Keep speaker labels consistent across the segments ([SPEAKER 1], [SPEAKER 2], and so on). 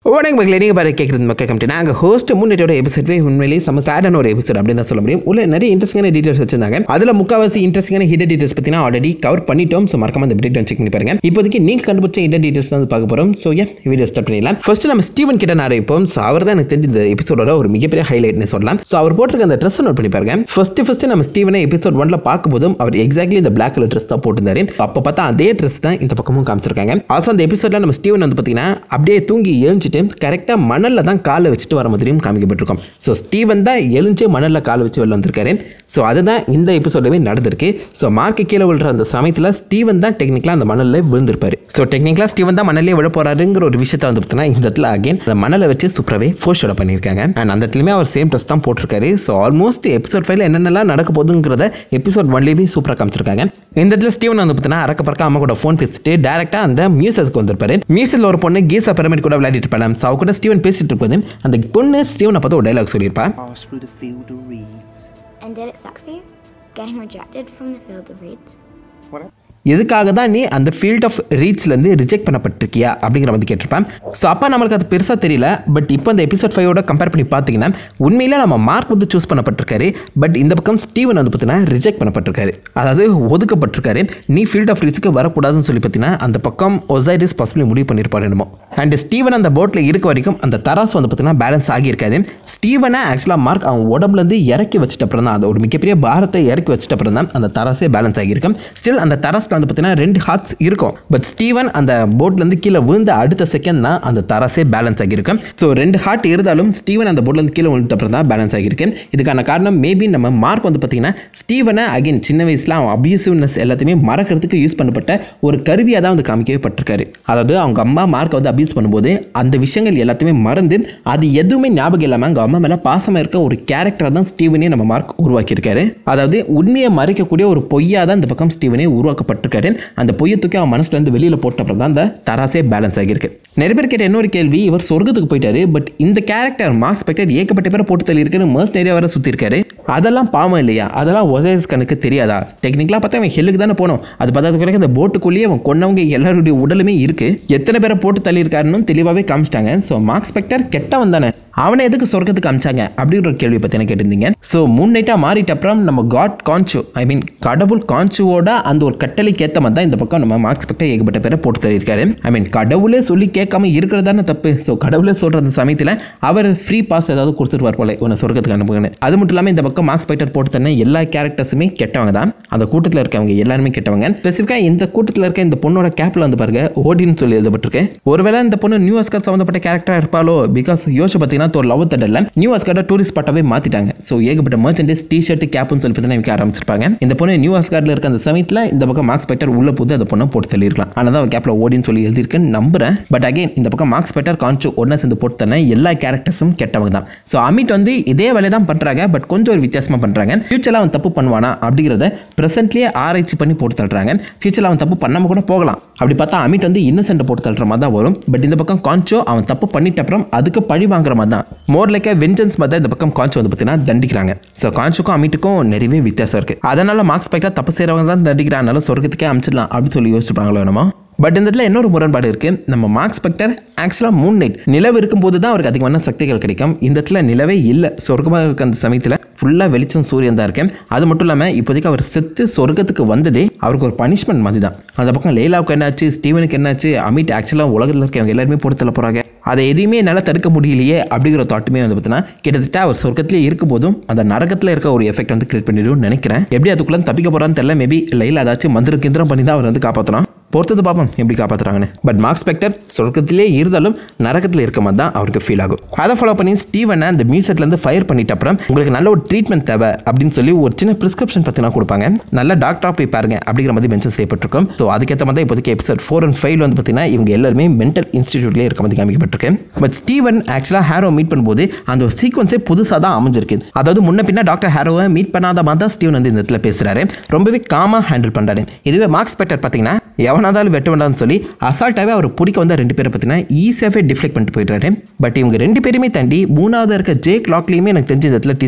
[SPEAKER 1] வணக்கம் மக்களே நீங்கள் பாரு கேட்குறது மக்கள் கமிட்டி நாங்கள் ஹோஸ்ட் முன்னேற்றோட எபிசோட் உண்மையிலேயே செம்ம சேடான ஒரு எபிசோட் அப்படின்னு தான் சொல்ல முடியும் உள்ள நிறைய இன்ட்ரெஸ்டிங்கான டீட்டெயில்ஸ் வச்சிருந்தாங்க அதில் முக்காவாசி இன்ட்ரெஸ்டிங்கான ஹிடன் டீட்டெயில்ஸ் பற்றினா ஆல்ரெடி கவர் பண்ணிட்டோம் ஸோ மறக்காம அந்த டீட்டெயில் செக் பண்ணி பாருங்க இப்போதைக்கு நீங்கள் கண்டுபிடிச்ச ஹிடன் டீட்டெயில்ஸ் தான் வந்து பார்க்க போகிறோம் ஸோ ஏன் வீடியோ ஸ்டார்ட் பண்ணிடலாம் ஃபர்ஸ்ட் நம்ம ஸ்டீவன் கிட்ட ஆரம்பிப்போம் ஸோ அவர் தான் எனக்கு தெரிஞ்ச இந்த எபிசோடோட ஒரு மிகப்பெரிய ஹைலைட்னு சொல்லலாம் ஸோ அவர் போட்டிருக்க அந்த ட்ரெஸ் நோட் பண்ணி பாருங்க ஃபர்ஸ்ட் ஃபர்ஸ்ட் நம்ம ஸ்டீவனை எபிசோட் ஒன்ல பார்க்கும்போதும் அவர் எக்ஸாக்ட்லி இந்த பிளாக் கலர் ட்ரெஸ் தான் போட்டிருந்தாரு அப்போ பார்த்தா அதே ட்ரெஸ் தான் இந்த பக்கமும் காமிச்சிருக்காங்க ஆல்சோ அந்த எபிசோட்ல நம்ம ஸ்டீவன் வந்து பார்த்தீங்கன்னா அப்படியே தூங்கி எழுஞ்சிட்டு கரெக்டாக மணலில் தான் காலை வச்சுட்டு வர மாதிரியும் காமிக்கப்பட்டிருக்கோம் ஸோ ஸ்டீவன் தான் எழுந்து மணலில் காலை வச்சு வெளில வந்திருக்காரு ஸோ அதுதான் இந்த எபிசோடவே நடந்திருக்கு ஸோ மார்க்கு கீழே விழுற அந்த சமயத்தில் ஸ்டீவன் தான் டெக்னிக்கலாக அந்த மணலில் விழுந்திருப்பாரு ஸோ டெக்னிக்கலாக ஸ்டீவன் தான் மணலே விழ போறாருங்கிற ஒரு விஷயத்தை வந்து பார்த்தீங்கன்னா இந்த இடத்துல அகைன் அந்த மணலை வச்சு சூப்பராகவே ஃபோர்ஷோட பண்ணியிருக்காங்க அண்ட் அந்த இடத்துலையுமே அவர் சேம் ட்ரெஸ் தான் போட்டிருக்காரு ஸோ ஆல்மோஸ்ட் எபிசோட் ஃபைவ்ல என்னென்னலாம் நடக்க போகுதுங்கிறத எபிசோட் ஒன்லேயுமே சூப்பராக காமிச்சிருக்காங்க இந்த இடத்துல ஸ்டீவன் வந்து பார்த்தீங்கன்னா அறக்க பறக்க அம்மா கூட ஃபோன் பேசிட்டு டேரெக்டாக அந்த மியூசியத்துக்கு வந்திருப்பாரு மியூசியில் ஒரு பொண்ணு கீசா பிரமிட் கூட விளையாடிட்டு இருப்பாங்க ஸோ அவ கூட ஸ்டீவன் பேசிட்டு இருக்கும்போது அந்த பொண்ணு ஸ்டீவனை பார்த்து ஒரு டைலாக் சொல்லியிருப்பா
[SPEAKER 2] pass through the field of reeds.
[SPEAKER 3] And did it suck for you? Getting rejected from the field of reeds?
[SPEAKER 1] எதுக்காக தான் நீ அந்த ஃபீல்ட் ஆஃப் ரீச்லேருந்து ரிஜெக்ட் பண்ணப்பட்டிருக்கியா அப்படிங்கிற மாதிரி கேட்டிருப்பேன் ஸோ அப்போ நம்மளுக்கு அது பெருசாக தெரியல பட் இப்போ அந்த எபிசோட் ஃபைவோட கம்பேர் பண்ணி பார்த்தீங்கன்னா உண்மையில நம்ம மார்க் வந்து சூஸ் பண்ணப்பட்டிருக்காரு பட் இந்த பக்கம் ஸ்டீவன் வந்து பார்த்தீங்கன்னா ரிஜெக்ட் பண்ணப்பட்டிருக்காரு அதாவது ஒதுக்கப்பட்டிருக்காரு நீ ஃபீல்ட் ஆஃப் ரீச்சுக்கு வரக்கூடாதுன்னு சொல்லி பார்த்தீங்கன்னா அந்த பக்கம் ஒசைடிஸ் பாசிபிளி முடிவு பண்ணியிருப்பாரு என்னமோ அண்ட் ஸ்டீவன் அந்த போட்டில் இருக்க வரைக்கும் அந்த தராசு வந்து பார்த்தீங்கன்னா பேலன்ஸ் ஆகியிருக்காது ஸ்டீவனை ஆக்சுவலாக மார்க் அவன் உடம்புலேருந்து இறக்கி வச்சிட்ட அப்புறம் தான் அந்த ஒரு மிகப்பெரிய பாரத்தை இறக்கி வச்சிட்ட அப்புறம் தான் அந்த தராசே பேலன்ஸ் ஆகியிருக்கும் ஸ்டில் அந்த தராஸில் வந்து பார்த்தீங்கன்னா ரெண்டு ஹார்ட்ஸ் இருக்கும் பட் ஸ்டீவன் அந்த போட்லேருந்து கீழே விழுந்த அடுத்த செகண்ட் தான் அந்த தராசே பேலன்ஸ் ஆகியிருக்கும் ஸோ ரெண்டு ஹார்ட் இருந்தாலும் ஸ்டீவன் அந்த போட்லேருந்து கீழே விழுந்த அப்புறம் தான் பேலன்ஸ் ஆகியிருக்கு இதுக்கான காரணம் மேபி நம்ம மார்க் வந்து பார்த்தீங்கன்னா ஸ்டீவனை அகைன் சின்ன வயசில் அவன் அபியூசிவ்னஸ் எல்லாத்தையுமே மறக்கிறதுக்கு யூஸ் பண்ணப்பட்ட ஒரு கருவியாக தான் வந்து காமிக்கவே பட்டிருக்காரு அதாவது அவங்க அம்மா மார்க்கை வந்து அபியூஸ் பண்ணும்போது அந்த விஷயங்கள் எல்லாத்தையுமே மறந்து அது எதுவுமே ஞாபகம் இல்லாமல் அவங்க அம்மா மேலே பாசமாக இருக்க ஒரு கேரக்டராக தான் ஸ்டீவனே நம்ம மார்க் உருவாக்கியிருக்காரு அதாவது உண்மையை மறைக்கக்கூடிய ஒரு பொய்யாக தான் இந்த பக்கம் ஸ்டீவனே உருவாக்கப்பட்டிருக்காரு அந்த பொய்யை தூக்கி அவன் மனசுலேருந்து வெளியில் போட்ட அப்புறம் தான் அந்த தராசே பேலன்ஸ் ஆகியிருக்கு நிறைய பேர் கேட்ட இன்னொரு கேள்வி இவர் சொர்க்கத்துக்கு போயிட்டாரு பட் இந்த கேரக்டர் மார்க் ஸ்பெக்டர் ஏகப்பட்ட பேரை போட்டு தள்ளி இருக்குன்னு மர்ஸ் நிறைய வர சுற்றி இருக்காரு அதெல்லாம் பாவம் இல்லையா அதெல்லாம் ஒசைஸ் கணக்கு தெரியாதா டெக்னிக்கலாக பார்த்தா அவன் ஹெல்லுக்கு தானே போனோம் அது பார்த்தா குறைக்க அந்த போட்டுக்குள்ளேயே அவன் கொண்டவங்க எல்லாருடைய உடலுமே இருக்கு எத்தனை பேரை போட்டு தள்ளியிருக்காருன்னு தெளிவாகவே காமிச்சிட்டாங்க ஸோ மார்க் ஸ்பெக்டர் கெட்டவன் தானே அவனை எதுக்கு சொர்க்கத்துக்கு அமிச்சாங்க அப்படிங்கிற ஒரு கேள்வி பற்றி என்ன கேட்டிருந்தீங்க ஸோ மூணு நைட்டாக மாறிட்ட அப்புறம் நம்ம காட் கான்ச்சு ஐ மீன் கடவுள் கான்ச்சுவோட அந்த ஒரு கட்டளைக்கு ஏற்ற மாதிரி தான் இந்த பக்கம் நம்ம மார்க்ஸ் பக்கம் ஏகப்பட்ட பேரை போட்டு தள்ளியிருக்காரு ஐ மீன் கடவுளே சொல்லி கேட்காம இருக்கிறது தானே தப்பு ஸோ கடவுளே சொல்கிற அந்த சமயத்தில் அவர் ஃப்ரீ பாஸ் ஏதாவது கொடுத்துருவார் போல உன்னை சொர்க்கத்துக்கு அனுப்புங்கன்னு அது மட்டும் இல்லாமல் இந்த பக்கம் மார்க்ஸ் பைட்டர் போட்டு தண்ணே எல்லா கேரக்டர்ஸுமே கெட்டவங்க தான் அந்த கூட்டத்தில் இருக்கவங்க எல்லாருமே கெட்டவங்க ஸ்பெசிஃபிக்காக இந்த கூட்டத்தில் இருக்க இந்த பொண்ணோட கேப்பில் வந்து பாருங்க ஓடின்னு சொல்லி எழுதப்பட்டிருக்கு ஒருவேளை இந்த பொண்ணு நியூ அஸ்கர் சம்மந்தப்பட்ட கேரக்டராக இருப்பாலோ பிகாஸ் யோசிச்சு பார்த்தீங்கன்னா ஒரு லவ் தடல நியூ அஸ்கார்டை டூரிஸ்ட் ஸ்பாட்டாகவே மாற்றிட்டாங்க ஸோ ஏகப்பட்ட மர்ச்சன்டேஸ் டி ஷர்ட் கேப்னு சொல்லி பார்த்தீங்கன்னா விற்க ஆரம்பிச்சிருப்பாங்க இந்த பொண்ணு நியூ அஸ்கார்டில் இருக்க அந்த சமயத்தில் இந்த பக்கம் மார்க்ஸ் பெட்டர் உள்ள போது அந்த பொண்ணை போட்டு தள்ளியிருக்கலாம் ஆனால் தான் கேப்பில் ஓடின்னு சொல்லி எழுதியிருக்குன்னு நம்புறேன் பட் அகைன் இந்த பக்கம் மார்க்ஸ் பெட்டர் கான்ச்சு ஒன்றா சேர்ந்து போட்டு தரேன் எல்லா கேரக்டர்ஸும் கெட்டவங்க தான் ஸோ அமிட் வந்து இதே வேலையை தான் பண்ணுறாங்க பட் கொஞ்சம் ஒரு வித்தியாசமாக பண்ணுறாங்க ஃபியூச்சரில் அவன் தப்பு பண்ணுவானா அப்படிங்கிறத ப்ரெசென்ட்லேயே ஆராய்ச்சி பண்ணி போட்டு தள்ளுறாங்க ஃபியூச்சரில் அவன் தப்பு பண்ணாமல் கூட போகலாம் அப்படி பார்த்தா அமிட் வந்து இன்னசென்ட் போட்டு தள்ளுற மாதிரி தான் வரும் பட் இந்த பக்கம் கான்ச்சோ அவன் தப்பு பண்ணிட்ட அப்புறம் அதுக்கு பழி வாங்குற மாதிரி தான் மோர் லைக் வெஞ்சன்ஸ் மாதிரி தான் இந்த பக்கம் கான்ச்சோ வந்து பார்த்தீங்கன்னா தண்டிக்கிறாங்க ஸோ கான்ச்சுக்கும் அமிட்டுக்கும் நிறையவே வித்தியாசம் இருக்குது அதனால மார்க்ஸ் பைக்கா தப்பு செய்கிறவங்க தான் தண்டிக்கிறாங்க சொர்க்கத்துக்கே அமிச்சிடலாம் அப்படின்னு சொல்லி யோசிச்சுப்பாங்களோ என்னமோ பட் இந்த இடத்துல இன்னொரு முரண்பாடு இருக்கு நம்ம மார்க் ஸ்பெக்டர் ஆக்சுவலாக மூன் நைட் நிலவு இருக்கும்போது தான் அவருக்கு அதிகமான சக்திகள் கிடைக்கும் இந்த இடத்துல நிலவே இல்லை சொர்க்கமாக இருக்க அந்த சமயத்தில் ஃபுல்லாக வெளிச்சம் சூரியன் தான் இருக்கு அது மட்டும் இல்லாமல் இப்போதைக்கு அவர் செத்து சொர்க்கத்துக்கு வந்ததே அவருக்கு ஒரு பனிஷ்மெண்ட் மாதிரி தான் அந்த பக்கம் லேலாவுக்கு என்னாச்சு ஸ்டீவனுக்கு என்னாச்சு அமிட் ஆக்சுவலாக உலகத்தில் இருக்கவங்க எல்லாருமே போட்டு தள்ள போகிறாங்க அதை எதையுமே என்னால் தடுக்க முடியலையே அப்படிங்கிற தாட்டுமே வந்து பார்த்தீங்கன்னா கிட்டத்தட்ட அவர் சொர்க்கத்திலே இருக்கும் போதும் அந்த நரகத்தில் இருக்க ஒரு எஃபெக்ட் வந்து கிரியேட் பண்ணிடும்னு நினைக்கிறேன் எப்படி அதுக்குள்ளே தப்பிக்க போகிறான்னு தெரியல மேபி லைல ஏதாச்சும் மந்திர கிந்திரம் பண்ணி தான் அவர் வந்து காப்பாற்றலாம் பொறுத்தது பார்ப்போம் எப்படி காப்பாற்றுறாங்கன்னு பட் மார்க் ஸ்பெக்டர் சொர்க்கத்திலே இருந்தாலும் நரகத்தில் இருக்க மாதிரி தான் அவருக்கு ஃபீல் ஆகும் அதை ஃபாலோ பண்ணி ஸ்டீவனை அந்த மியூசியத்துலேருந்து ஃபயர் பண்ணிட்ட அப்புறம் உங்களுக்கு நல்ல ஒரு ட்ரீட்மெண்ட் தேவை அப்படின்னு சொல்லி ஒரு சின்ன ப்ரிஸ்கிரிப்ஷன் பற்றினா கொடுப்பாங்க நல்ல டாக்டராக போய் பாருங்க அப்படிங்கிற மாதிரி மென்ஷன் செய்யப்பட்டிருக்கும் ஸோ அதுக்கேற்ற மாதிரி தான் இப்போதைக்கு எபிசோட் ஃபோர் அண்ட் ஃபைவ் வந்து பார்த்தீங்கன்னா இவங்க எல்லாருமே மென்டல் இன்ஸ்டிடியூட்லேயே இருக்க மாதிரி காமிக்கப்பட்டிருக்கு பட் ஸ்டீவன் ஆக்சுவலாக ஹேரோ மீட் பண்ணும்போது அந்த ஒரு சீக்வன்ஸே புதுசாக தான் அமைஞ்சிருக்கு அதாவது முன்ன பின்ன டாக்டர் ஹேரோவை மீட் பண்ணாத மாதிரி தான் ஸ்டீவன் வந்து இந்த இடத்துல பேசுகிறாரு ரொம்பவே காமாக ஹேண்டில் பண்ணுறாரு இதுவே மார்க் ஸ்பெக்டர் பார்த்தீங்கன்னா எவனாதாலும் வெட்ட வேண்டாம்னு சொல்லி அசால்ட்டாகவே அவர் பிடிக்க வந்த ரெண்டு பேரை பார்த்தீங்கன்னா ஈஸியாகவே டிஃப்ளெக்ட் பண்ணிட்டு போயிடுறாரு பட் இவங்க ரெண்டு பேருமே தாண்டி மூணாவது இருக்க ஜேக் லாக்லேயுமே எனக்கு தெரிஞ்ச இந்த இடத்துல டீஸ் பண்ணியிருக்காங்க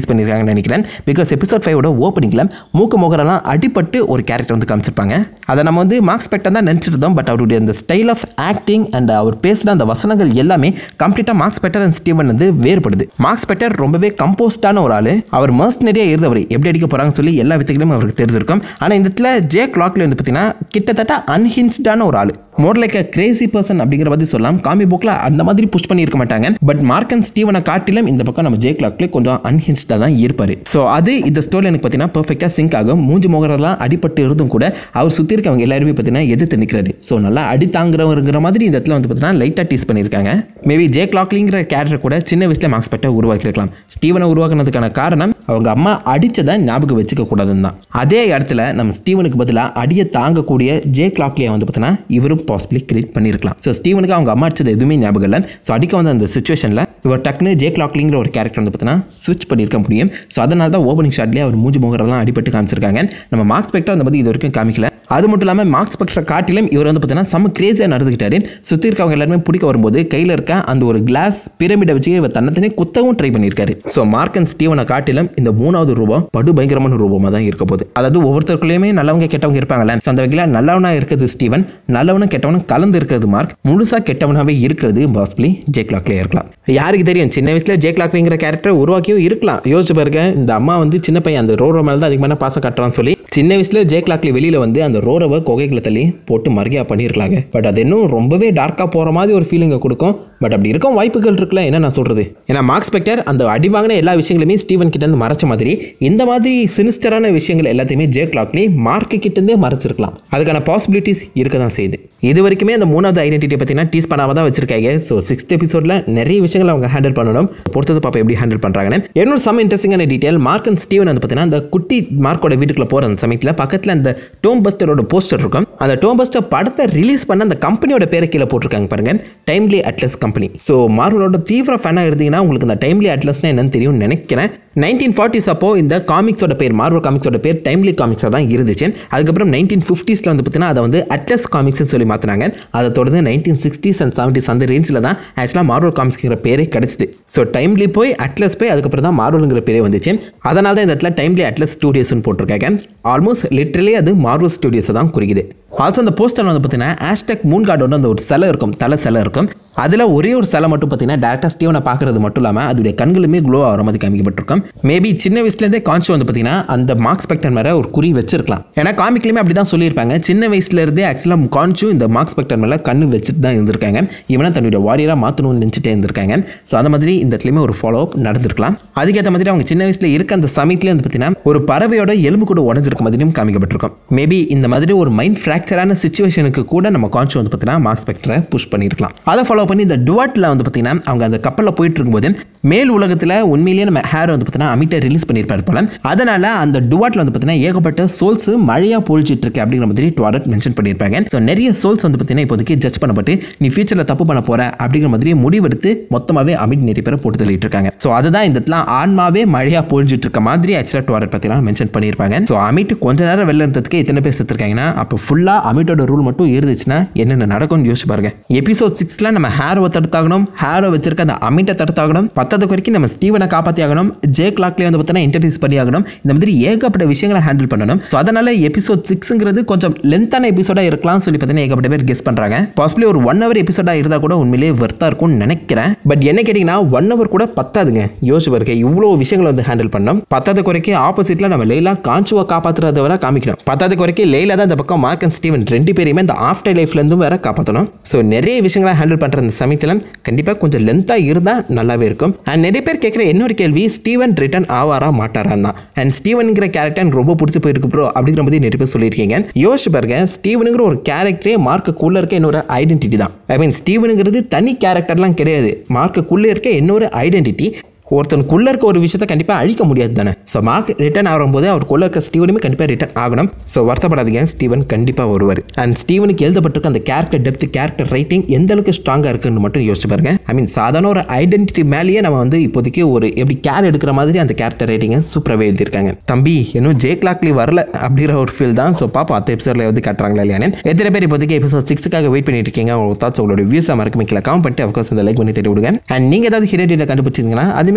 [SPEAKER 1] நான் நினைக்கிறேன் பிகாஸ் எபிசோட் ஃபைவோட ஓப்பனிங்கில் மூக்கு முகரெல்லாம் அடிபட்டு ஒரு கேரக்டர் வந்து காமிச்சிருப்பாங்க அதை நம்ம வந்து மார்க்ஸ் பெக்டர் தான் நினச்சிட்டு இருந்தோம் பட் அவருடைய அந்த ஸ்டைல் ஆஃப் ஆக்டிங் அண்ட் அவர் பேசுகிற அந்த வசனங்கள் எல்லாமே கம்ப்ளீட்டாக மார்க்ஸ் பெட்டர் அண்ட் ஸ்டீவன் வந்து வேறுபடுது மார்க்ஸ் பெட்டர் ரொம்பவே கம்போஸ்டான ஒரு ஆள் அவர் மர்ஸ்னரியாக இருந்தவர் எப்படி அடிக்க போகிறாங்கன்னு சொல்லி எல்லா வித்தைகளும் அவருக்கு தெரிஞ்சிருக்கும் ஆனால் இந்த இடத்துல ஜே கிளாக்ல வந்து பார்த்தீங்கன்னா கிட்டத்தட்ட அன்ஹின்ஸ்டான ஒரு ஆள் more like a crazy person அப்படிங்கிற மாதிரி சொல்லலாம் காமி புக்கில் அந்த மாதிரி புஷ் பண்ணியிருக்க மாட்டாங்க பட் மார்க் அண்ட் ஸ்டீவனை காட்டிலும் இந்த பக்கம் நம்ம ஜே கிளாக்ல கொஞ்சம் அன்ஹின்ஸ்டாக தான் இருப்பார் ஸோ அது இந்த ஸ்டோரி எனக்கு பார்த்தீங்கன்னா பர்ஃபெக்டாக சிங்க் ஆகும் மூஞ்சி முகரெல்லாம் அடிபட்டு இருந்தும் கூட அவர் சுற்றி இருக்கவங்க எல்லாருமே பார்த்தீங்கன்னா எதிர்த்து நிற்கிறாரு ஸோ நல்லா அடி தாங்குறவங்கிற மாதிரி இந்த இடத்துல வந்து பார்த்தீங்கன்னா லைட்டாக டீஸ் பண்ணியிருக்காங்க மேபி ஜே கிளாக்லிங்கிற கேரக்டர் கூட சின்ன வயசில் மார்க்ஸ் பெட்டை உருவாக்கியிருக்கலாம் ஸ்டீவனை உருவாக்குனதுக்கான காரணம் அவங்க அம்மா அடிச்சதை ஞாபகம் வச்சுக்க கூடாதுன்னு தான் அதே இடத்துல நம்ம ஸ்டீவனுக்கு பதிலாக அடியை தாங்கக்கூடிய ஜே கிளாக்லியை வந்து பார்த்தீங்கன்னா இவரும் பாசிபிளி கிரியேட் பண்ணியிருக்கலாம் ஸோ ஸ்டீவனுக்கு அவங்க அம்மா அடிச்சது எதுவுமே ஞாபகம் இல்லை ஸோ அடிக்க வந்த அந்த சுச்சுவேஷனில் இவர் டக்குன்னு ஜே கிளாக்லிங்கிற ஒரு கேரக்டர் வந்து பார்த்தீங்கன்னா ஸ்விட்ச் பண்ணியிருக்க முடியும் ஸோ அதனால தான் ஓப்பனிங் ஷாட்லேயே அவர் மூஞ்சி முகரெல்லாம் அடிபட்டு காமிச்சிருக்காங்க நம்ம மார்க்ஸ் பெக்டர் அந்த மாதிரி இது வரைக்கும் காமிக்கல அது மட்டும் இல்லாமல் மார்க்ஸ் பெக்டரை காட்டிலும் இவர் வந்து பார்த்தீங்கன்னா செம்ம கிரேஸியாக நடந்துக்கிட்டாரு சுற்றி இருக்கவங்க எல்லாருமே பிடிக்க வரும்போது கையில் இருக்க அந்த ஒரு கிளாஸ் பிரமிடை வச்சு இவர் தன்னத்தனே குத்தவும் ட்ரை பண்ணியிருக்காரு ஸோ மார்க் அண்ட் ஸ்டீவனை காட்டிலும் இந்த மூணாவது ரூபம் படு பயங்கரமான ரூபமாக தான் இருக்க போகுது அதாவது ஒவ்வொருத்தருக்குள்ளேயுமே நல்லவங்க கெட்டவங்க இருப்பாங்கல்ல ஸோ அந்த வகையில் நல்லவனா இருக்கிறது ஸ்டீவன் நல்லவனும் கெட்டவனும் கலந்து இருக்கிறது மார்க் முழுசாக கெட்டவனாகவே இருக்கிறது பாஸ்பிளி ஜே கிளாக்லேயே இருக்கலாம் யாருக்கு தெரியும் சின்ன வயசில் ஜே கிளாக்லிங்கிற கேரக்டர் உருவாக்கியும் இருக்கலாம் யோசிச்சு பாருங்க இந்த அம்மா வந்து சின்ன பையன் அந்த ரோரோ மேலே தான் அதிகமான பாசம் கட்டுறான்னு சொல்லி சின்ன வயசுல ஜே கிளாக்லி வெளியில் வந்து அந்த ரோரவை குகைகளை தள்ளி போட்டு மறுகையாக பண்ணியிருக்கலாங்க பட் அது இன்னும் ரொம்பவே டார்க்காக போகிற மாதிரி ஒரு ஃபீலிங்கை கொடுக்கும் பட் அப்படி இருக்கும் வாய்ப்புகள் இருக்குல்ல என்ன நான் சொல்கிறது ஏன்னா மார்க்ஸ் பெக்டர் அந்த அடி வாங்கின எல்லா விஷயங்களுமே ஸ்டீவன் கிட்ட இருந்து மறைச்ச மாதிரி இந்த மாதிரி சினிஸ்டரான விஷயங்கள் எல்லாத்தையுமே ஜே கிளாக்லி மார்க்கு கிட்டேருந்தே மறைச்சிருக்கலாம் அதுக்கான பாசிபிலிட்டிஸ் இருக்க தான் செய்யுது இது வரைக்குமே அந்த மூணாவது ஐடென்டிட்டியை பார்த்தீங்கன்னா டீஸ் பண்ணாம தான் வச்சிருக்காங்க ஸோ சிக்ஸ்த் எபிசோடில் நிறைய விஷயங்கள் அவங்க ஹேண்டில் பண்ணணும் பொறுத்தது பாப்பா எப்படி ஹேண்டில் பண்ணுறாங்கன்னு இன்னொரு சம் இன்ட்ரெஸ்டிங்கான டீட்டெயில் மார்க் அண்ட் ஸ்டீவன் வந்து பார்த்தீங்கன்னா அந்த குட்டி மார்க்கோட வீட்டுக்குள்ள போகிற அந்த சமயத்தில் பக்கத்தில் அந்த டோம் பஸ்டரோட போஸ்டர் இருக்கும் அந்த டோம் பஸ்டர் படத்தை ரிலீஸ் பண்ண அந்த கம்பெனியோட பேரை கீழே போட்டிருக்காங்க பாருங்க டைம்லி அட்லஸ் கம்பெனி ஸோ மார்வலோட தீவிர ஃபேனாக இருந்தீங்கன்னா உங்களுக்கு இந்த டைம்லி அட்லஸ்னா என்னன்னு தெரியும்னு நினைக்கிறேன் நைன்டீன் ஃபார்ட்டிஸ் அப்போ இந்த காமிக்ஸோட பேர் மார்வல் காமிக்ஸோட பேர் டைம்லி காமிக்ஸாக தான் இருந்துச்சு அதுக்கப்புறம் நைன்டீன் ஃபிஃப்டிஸில் வந்து பார்த்தீங்கன்னா அதை வந்து அட்லஸ் காமிக்ஸ்னு சொல்லி மாற்றினாங்க அதை தொடர்ந்து நைன்டீன் சிக்ஸ்டீஸ் அண்ட் செவன்டிஸ் அந்த ரேஞ்சில் தான் ஆக்சுவலாக மார்வல் காமிக்ஸ்ங்கிற பேரே கிடச்சிது ஸோ டைம்லி போய் அட்லஸ் போய் அதுக்கப்புறம் தான் மார்வலுங்கிற பேரே வந்துச்சு அதனால தான் இந்த இடத்துல டைம்லி அட்லஸ் ஸ்டூடியோஸ்னு போட்டிருக்காங்க ஆல்மோஸ்ட் லிட்ரலி அது மார்வல் ஸ்டூடியோஸை தான் குறிக்குது ஆல்சோ அந்த போஸ்டர் வந்து பார்த்தீங்கன்னா ஆஸ்டெக் மூன் கார்டோட அந்த ஒரு சிலை இருக்கும் தலை சிலை இருக்கும் அதில் ஒரே ஒரு சிலை மட்டும் பார்த்தீங்கன்னா டேரக்டாக ஸ்டீவனை பார்க்கறது மட்டும் இல்லாமல் அதோடைய கண்களுமே க்ளோ ஆகிற மாதிரி காமிக்கப்பட்டிருக்கும் மேபி சின்ன வயசுலேருந்தே கான்ஷோ வந்து பார்த்தீங்கன்னா அந்த மார்க் ஸ்பெக்டர் மேலே ஒரு குறி வச்சிருக்கலாம் ஏன்னா காமிக்லையுமே அப்படி தான் சொல்லியிருப்பாங்க சின்ன வயசுலேருந்தே ஆக்சுவலாக கான்ஷும் இந்த மார்க் ஸ்பெக்டர் மேலே கண்ணு வச்சுட்டு தான் இருந்திருக்காங்க இவனை தன்னுடைய வாரியராக மாற்றணும்னு நினச்சிட்டே இருந்திருக்காங்க ஸோ அந்த மாதிரி இந்த இடத்துலையுமே ஒரு ஃபாலோ அப் நடந்திருக்கலாம் அதுக்கேற்ற மாதிரி அவங்க சின்ன வயசில் இருக்க அந்த சமயத்துலேயே வந்து பார்த்தீங்கன்னா ஒரு பறவையோட எலும்பு கூட உடஞ்சிருக்க மாதிரியும் காமிக்கப்பட்டிருக்கும் மேபி இந்த மாதிரி ஒரு மைண்ட் ஃப்ராக்சரான சுச்சுவேஷனுக்கு கூட நம்ம கான்ஷோ வந்து பார்த்தீங்கன்னா மார்க் ஸ்பெக்டரை புஷ் பண்ணியிருக்கலாம் அதை ஃபாலோ பண்ணி இந்த டுவாட்டில் வந்து பார்த்தீங்கன்னா அவங்க அந்த கப்பலில் போயிட்டு இருக்கும்போது மேல் உலகத்தில் உண்மையிலேயே நம்ம ஹேர் வந்து பார்த்தீங்கன்னா அமிட்டை ரிலீஸ் பண்ணியிருப்பார் போல அதனால அந்த டுவாட்டில் வந்து பார்த்தீங்கன்னா ஏகப்பட்ட சோல்ஸ் மழையாக பொழிச்சிட்டு இருக்கு அப்படிங்கிற மாதிரி டுவாரட் மென்ஷன் பண்ணியிருப்பாங்க ஸோ நிறைய சோல்ஸ் வந்து பார்த்தீங்கன்னா இப்போதைக்கு ஜட்ஜ் பண்ணப்பட்டு நீ ஃபியூச்சரில் தப்பு பண்ண போற அப்படிங்கிற மாதிரி முடிவெடுத்து மொத்தமாகவே அமிட் நிறைய பேரை போட்டு தள்ளிட்டு இருக்காங்க ஸோ அதுதான் இந்த இடத்துல ஆன்மாவே மழையாக பொழிஞ்சிட்டு இருக்க மாதிரி ஆக்சுவலாக டுவாரட் பார்த்தீங்கன்னா மென்ஷன் பண்ணியிருப்பாங்க ஸோ அமிட் கொஞ்ச நேரம் வெளில இருந்ததுக்கு எத்தனை பேர் செத்துருக்காங்கன்னா அப்போ ஃபுல்லாக அமிட்டோட ரூல் மட்டும் இருந்துச்சுன்னா என்னென்ன நடக்கும்னு யோசிச்சு பாருங்க எபிசோட் சிக்ஸில் நம்ம ஹேரை தடுத்தாகணும் ஹேரை வச்சிருக்க அந்த அமிட்டை தடுத்தாகணும் பத்ததுக்கு வரைக்கும் நம்ம ஸ்டீவனை காப்பாற்றி ஆகணும் ஜே கிளாக்லேயே வந்து பார்த்தீங்கன்னா இன்ட்ரடியூஸ் பண்ணி ஆகணும் இந்த மாதிரி ஏகப்பட்ட விஷயங்களை ஹேண்டில் பண்ணணும் ஸோ அதனால எபிசோட் சிக்ஸுங்கிறது கொஞ்சம் லென்த்தான எபிசோடாக இருக்கலாம்னு சொல்லி பார்த்தீங்கன்னா ஏகப்பட்ட பேர் கெஸ் பண்ணுறாங்க பாசிபிளி ஒரு ஒன் ஹவர் எபிசோடாக இருந்தால் கூட உண்மையிலேயே வெர்த்தாக இருக்கும்னு நினைக்கிறேன் பட் என்ன கேட்டிங்கன்னா ஒன் ஹவர் கூட பத்தாதுங்க யோசிச்சு பாருங்க இவ்வளோ விஷயங்களை வந்து ஹேண்டில் பண்ணணும் பத்தாவது குறைக்கு ஆப்போசிட்டில் நம்ம லைலா காஞ்சுவா காப்பாற்றுறத வர காமிக்கணும் பத்தாவது குறைக்கு லைலா தான் இந்த பக்கம் மார்க் அண்ட் ஸ்டீவன் ரெண்டு பேரையுமே இந்த ஆஃப்டர் லைஃப்லேருந்தும் வேற காப்பாற்றணும் ஸோ நிறைய விஷயங்களை ஹேண்டில் பண்ணுற அந்த சமயத்தில் கண்டிப்பாக கொஞ்சம் லென்த்தாக இருந்தால் நல்லாவே இருக்கும் அண்ட் நிறைய பேர் கேட்குற இன்னொரு கேள்வி ஸ்டீவன் ரிட்டர்ன் ஆவாரா மாட்டாரான்னா அண்ட் ஸ்டீவனுங்கிற கேரக்டர் எனக்கு ரொம்ப பிடிச்சி போயிருக்கு ப்ரோ அப்படிங்கிற மாதிரி நிறைய பேர் சொல்லியிருக்கீங்க யோசிச்சு பாருங்க ஸ்டீவனுங்கிற ஒரு கேரக்டரே மார்க்குள்ளே இருக்க இன்னொரு ஐடென்டிட்டி தான் ஐ மீன் ஸ்டீவனுங்கிறது தனி கேரக்டர்லாம் கிடையாது மார்க்குள்ளே இருக்க இன்னொரு ஐடென்டிட்டி ஒருத்தனுக்குள்ள இருக்க ஒரு விஷயத்தை கண்டிப்பாக அழிக்க முடியாது தானே ஸோ மார்க் ரிட்டர்ன் ஆகும்போது அவருக்குள்ள இருக்க ஸ்டீவனுமே கண்டிப்பாக ரிட்டர்ன் ஆகணும் ஸோ வருத்தப்படாதீங்க ஸ்டீவன் கண்டிப்பாக வருவார் அண்ட் ஸ்டீவனுக்கு எழுதப்பட்டிருக்க அந்த கேரக்டர் டெப்த் கேரக்டர் ரைட்டிங் எந்த அளவுக்கு ஸ்ட்ராங்காக இருக்குன்னு மட்டும் யோசிச்சு பாருங்க ஐ மீன் சாதாரண ஒரு ஐடென்டிட்டி மேலேயே நம்ம வந்து இப்போதைக்கு ஒரு எப்படி கேர் எடுக்கிற மாதிரி அந்த கேரக்டர் ரைட்டிங்கை சூப்பராகவே எழுதியிருக்காங்க தம்பி இன்னும் ஜே கிளாக்லி வரல அப்படிங்கிற ஒரு ஃபீல் தான் ஸோ பாப்பா அடுத்த எபிசோடில் வந்து காட்டுறாங்களா இல்லையானு எத்தனை பேர் இப்போதைக்கு எபிசோட் சிக்ஸுக்காக வெயிட் பண்ணிட்டு இருக்கீங்க உங்களோட தாட்ஸ் உங்களோட வியூஸாக மறக்க மிக்கல கமெண்ட் பண்ணிட்டு அஃப்கோர்ஸ் அந்த லைக் பண்ணி தேடி விடுங்க அண்ட் நீங்கள் ஏதாவது ஹிடேட்டியில் கண்டுபிடிச்சிங்கன்னா அதுமே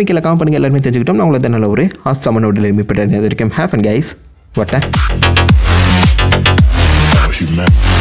[SPEAKER 1] எல்லாமே கீழே காம் பண்ணுங்க எல்லாருமே தெரிஞ்சுக்கிட்டோம் நான் உங்களுக்கு நல்ல ஒரு ஆஸ்தாமனோட லிமிட் இருக்கேன் ஹேஃப் அண்ட் கைஸ் வட்டேன்
[SPEAKER 4] Cause you mad.